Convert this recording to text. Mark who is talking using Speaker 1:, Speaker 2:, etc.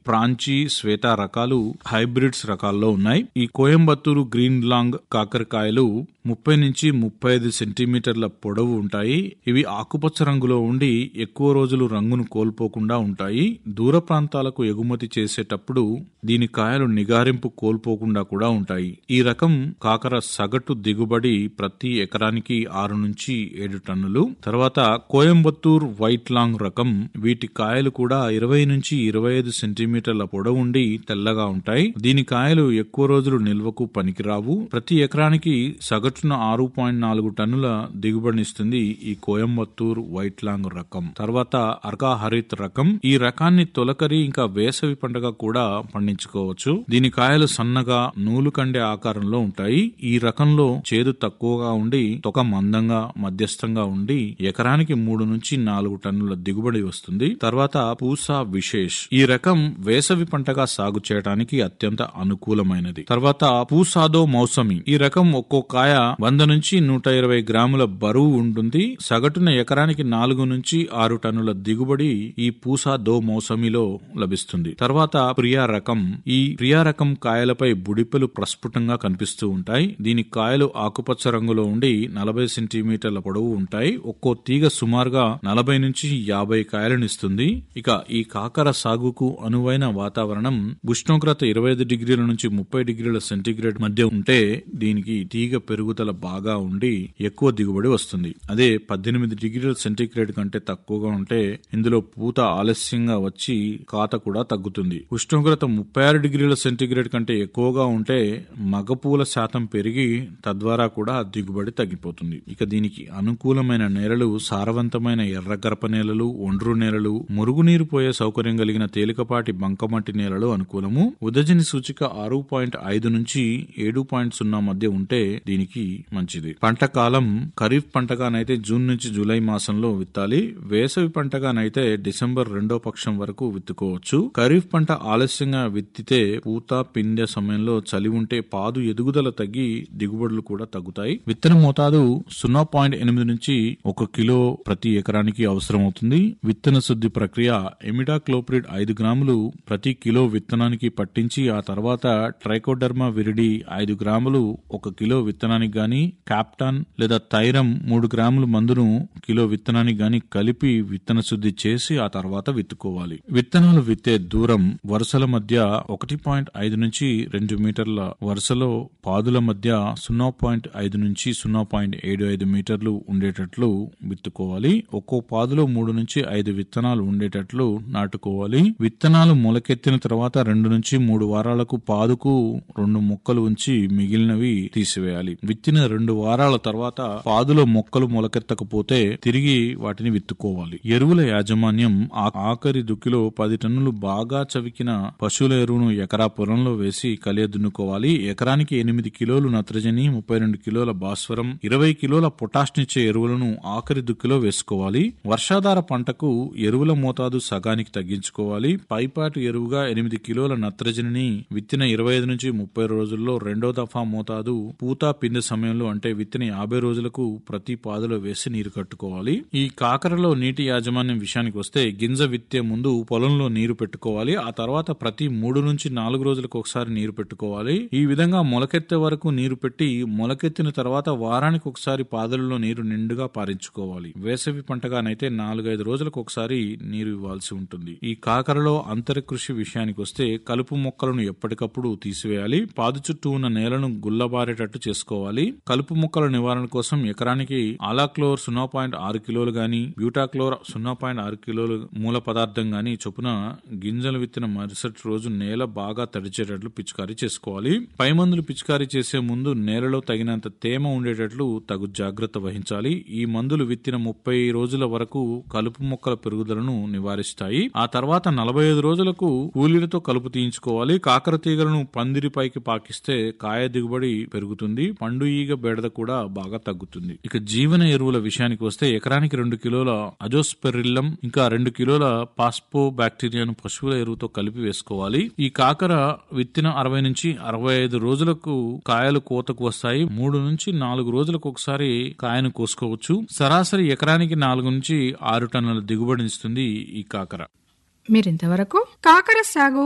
Speaker 1: ప్రాంచి శ్వేత రకాలు హైబ్రిడ్స్ రకాల్లో ఉన్నాయి ఈ కోయంబత్తూరు గ్రీన్ లాంగ్ కాకరకాయలు ముప్పై నుంచి ముప్పై ఐదు సెంటీమీటర్ల పొడవు ఉంటాయి ఇవి ఆకుపచ్చ రంగులో ఉండి ఎక్కువ రోజులు రంగును కోల్పోకుండా ఉంటాయి దూర ప్రాంతాలకు ఎగుమతి చేసేటప్పుడు దీని కాయలు నిగారింపు కోల్పోకుండా కూడా ఉంటాయి ఈ రకం కాకర సగటు దిగుబడి ప్రతి ఎకరానికి ఆరు నుంచి ఏడు టన్నులు తర్వాత కోయంబత్తూర్ వైట్ లాంగ్ రకం వీటి కాయలు కూడా ఇరవై నుంచి ఇరవై ఐదు సెంటీమీటర్ల పొడవు ఉండి తెల్లగా ఉంటాయి దీని కాయలు ఎక్కువ రోజులు నిల్వకు పనికిరావు ప్రతి ఎకరానికి సగటున ఆరు పాయింట్ నాలుగు టన్నుల దిగుబడినిస్తుంది ఈ కోయంబత్తూర్ వైట్ లాంగ్ రకం తర్వాత అర్కా హరిత్ రకం ఈ రకాన్ని తొలకరి ఇంకా వేసవి పంటగా కూడా పండించుకోవచ్చు దీని కాయలు సన్నగా నూలు కండే ఆకారంలో ఉంటాయి ఈ రకంలో చేదు తక్కువగా ఉండి తొక మందంగా మధ్యస్థంగా ఉండి ఎకరానికి మూడు నుంచి నాలుగు టన్నుల దిగుబడి వస్తుంది తర్వాత పూసా విశేష్ ఈ రకం వేసవి పంటగా సాగు చేయడానికి అత్యంత అనుకూలమైనది తర్వాత పూసాదో మౌసమి ఈ రకం ఒక్కో కాయ వంద నుంచి నూట ఇరవై గ్రాముల బరువు ఉంటుంది సగటున ఎకరానికి నాలుగు నుంచి ఆరు టన్నుల దిగుబడి ఈ పూసా దో మౌసమిలో లభిస్తుంది తర్వాత ప్రియా రకం ఈ ప్రియా రకం కాయలపై బుడిపెలు ప్రస్ఫుటంగా కనిపిస్తూ ఉంటాయి దీని కాయలు ఆకుపచ్చ రంగులో ఉండి నలభై సెంటీమీటర్ల పొడవు ఉంటాయి ఒక్కో తీగ సుమారుగా నలభై నుంచి యాభై కాయలనిస్తుంది ఇక ఈ కాకర సాగుకు అనువైన వాతావరణం ఉష్ణోగ్రత ఇరవై ఐదు డిగ్రీల నుంచి ముప్పై డిగ్రీల సెంటీగ్రేడ్ మధ్య ఉంటే దీనికి తీగ పెరుగుదల బాగా ఉండి ఎక్కువ దిగుబడి వస్తుంది అదే పద్దెనిమిది డిగ్రీల సెంటీగ్రేడ్ కంటే తక్కువగా ఉంటే ఇందులో పూత ఆలస్యంగా వచ్చి కాత కూడా తగ్గుతుంది ఉష్ణోగ్రత ముప్పై ఆరు డిగ్రీల సెంటీగ్రేడ్ కంటే ఎక్కువగా ఉంటే మగపూల శాతం పెరిగి తద్వారా కూడా దిగుబడి తగ్గిపోతుంది ఇక దీనికి అనుకూలమైన నేలలు సారవంతమైన ఎర్రగరప నేలలు ఒండ్రు నేలలు మురుగునీరు పోయే సౌకర్యం కలిగిన తేలికపాటి బంకమట్టి నేలలు అనుకూలము ఉదజని సూచిక ఆరు పాయింట్ ఐదు నుంచి ఏడు పాయింట్ సున్నా మధ్య ఉంటే దీనికి మంచిది పంట కాలం ఖరీఫ్ పంటగానైతే జూన్ నుంచి జూలై మాసంలో విత్తాలి వేసవి పంటగానైతే డిసెంబర్ రెండో పక్షం వరకు విత్తుకోవచ్చు ఖరీఫ్ పంట ఆలస్యంగా విత్తితే పూత పిందె సమయంలో చలి ఉంటే పాదు ఎదుగుదల తగ్గి దిగుబడులు కూడా తగ్గుతాయి విత్తన మోతాదు సున్నా పాయింట్ ఎనిమిది నుంచి ఒక కిలో ప్రతి ఎకరానికి అవసరమవుతుంది విత్తన శుద్ధి ప్రక్రియ ఎమిడాక్లోప్రిడ్ ఐదు గ్రాములు ప్రతి కిలో విత్తనానికి పట్టించి ఆ తర్వాత ట్రైకోడర్మా విరిడి ఐదు గ్రాములు ఒక కిలో విత్తనానికి గాని క్యాప్టాన్ లేదా థైరం మూడు గ్రాముల మందును కిలో విత్తనానికి గాని కలిపి విత్తన శుద్ధి చేసి ఆ తర్వాత విత్తుకోవాలి విత్తనాలు విత్తే దూరం వరుసల మధ్య ఒకటి పాయింట్ ఐదు నుంచి రెండు మీటర్ల వరుసలో పాదుల మధ్య సున్నా పాయింట్ ఐదు నుంచి సున్నా పాయింట్ ఏడు ఐదు మీటర్లు ఉండేటట్లు విత్తుకోవాలి ఒక్కో పాదులో మూడు నుంచి ఐదు విత్తనాలు ఉండేటట్లు నాటుకోవాలి విత్తనాలు మొలకెత్తిన తర్వాత రెండు నుంచి మూడు వారాలకు పాదుకు రెండు మొక్కలు ఉంచి మిగిలినవి తీసివేయాలి విత్తిన రెండు వారాల తర్వాత పాదులో మొక్కలు మొలకెత్తకపోతే తిరిగి వాటిని విత్తుకోవాలి ఎరువుల యాజమాన్యం ఆ- ఆఖరి దుక్కిలో పది టన్నులు బాగా చవికిన పశువుల ఎరువును ఎకరా పొలంలో వేసి కలియ దున్నుకోవాలి ఎకరానికి ఎనిమిది కిలోలు నత్రజని ముప్పై రెండు కిలోల భాస్వరం ఇరవై కిలోల పొటాష్ నిచ్చే ఎరువులను ఆఖరి దుక్కిలో వేసుకోవాలి వర్షాధార పంటకు ఎరువుల మోతాదు సగానికి తగ్గించుకోవాలి పైపాటు ఎరువుగా ఎనిమిది కిలోల నత్రజనిని విత్తిన ఇరవై ఐదు నుంచి ముప్పై రోజుల్లో రెండో దఫా మోతాదు పూత పిందె సమయంలో అంటే విత్తిన యాభై రోజులకు ప్రతి పాదులో వేసి నీరు కట్టుకోవాలి ఈ కాకరలో నీటి యాజమాన్యం విషయానికి వస్తే గింజ విత్తే ముందు పొలంలో నీరు పెట్టుకోవాలి ఆ తర్వాత ప్రతి మూడు నుంచి నాలుగు రోజులకు ఒకసారి నీరు పెట్టుకోవాలి ఈ విధంగా మొలకెత్తే వరకు నీరు పెట్టి మొలకెత్తిన తర్వాత వారానికి ఒకసారి పాదులలో నీరు నిండుగా పారించుకోవాలి వేసవి పంటగానైతే నాలుగైదు రోజులకు ఒకసారి నీరు ఇవ్వాల్సి ఉంటుంది ఈ కాకరలో అంతర కృషి విషయానికి వస్తే కలుపు మొక్కలను ఎప్పటికప్పుడు తీసివేయాలి పాదు చుట్టూ ఉన్న నేలను గుల్లబారేటట్టు చేసుకోవాలి కలుపు మొక్కల నివారణ కోసం ఎకరానికి ఆలాక్లోర్ సున్నా పాయింట్ ఆరు కిలోలు గాని బ్యూటాక్లోర్ సున్నా పాయింట్ ఆరు కిలోలు మూల పదార్థం గాని చొప్పున గింజలు విత్తిన మరుసటి రోజు నేల బాగా తడిచేటట్లు పిచికారీ చేసుకోవాలి పై మందులు పిచికారీ చేసే ముందు నేలలో తగినంత తేమ ఉండేటట్లు తగు జాగ్రత్త వహించాలి ఈ మందులు విత్తిన ముప్పై రోజుల వరకు కలుపు మొక్కల పెరుగుదలను నివారిస్తాయి ఆ తర్వాత నలభై ఐదు రోజులకు కూలీలతో కలుపు తీయించుకోవాలి కాకర తీగలను పందిరి పైకి పాకిస్తే కాయ దిగుబడి పెరుగుతుంది పండు ఈగ బెడద కూడా బాగా తగ్గుతుంది ఇక జీవన ఎరువుల విషయానికి వస్తే ఎకరానికి రెండు కిలోల అజోస్పెరిల్లం ఇంకా రెండు కిలోల పాస్పో బ్యాక్టీరియాను పశువుల ఎరువుతో కలిపి వేసుకోవాలి ఈ కాకర విత్తిన అరవై నుంచి అరవై ఐదు రోజులకు కాయలు కోతకు వస్తాయి మూడు నుంచి నాలుగు రోజులకు ఒకసారి కాయను కోసుకోవచ్చు సరాసరి ఎకరానికి నాలుగు నుంచి ఆరు టన్నుల దిగుబడినిస్తుంది ఈ కాకర
Speaker 2: మీరింతవరకు కాకర సాగు